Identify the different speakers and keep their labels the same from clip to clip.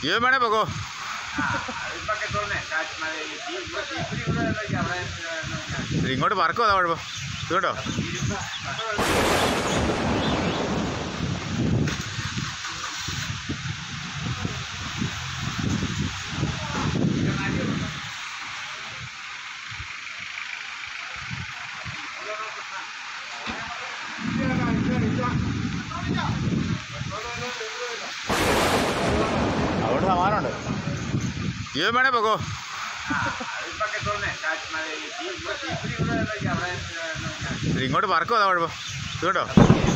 Speaker 1: ജീവൻ വേണേ പോകോ ഇങ്ങോട്ട് പറക്കും അതാ കുഴപ്പം ഇത് കേട്ടോ അവിടെ സമാനമുണ്ട് ജീവൻ വേണേ പോകോ ഇങ്ങോട്ട് പറക്കും അതാ കുഴപ്പം ഇത് കേട്ടോ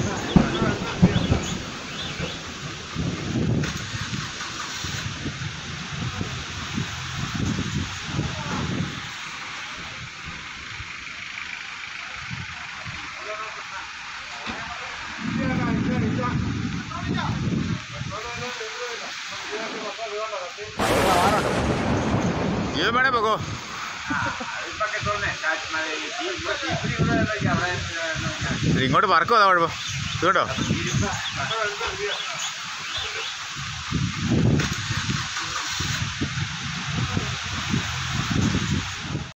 Speaker 1: അവിടെ സമാനമുണ്ട് ജീവൻ വേണേ പോകോ ഇങ്ങോട്ട് പറക്കും അതാ കുഴപ്പം ഇത് കേട്ടോ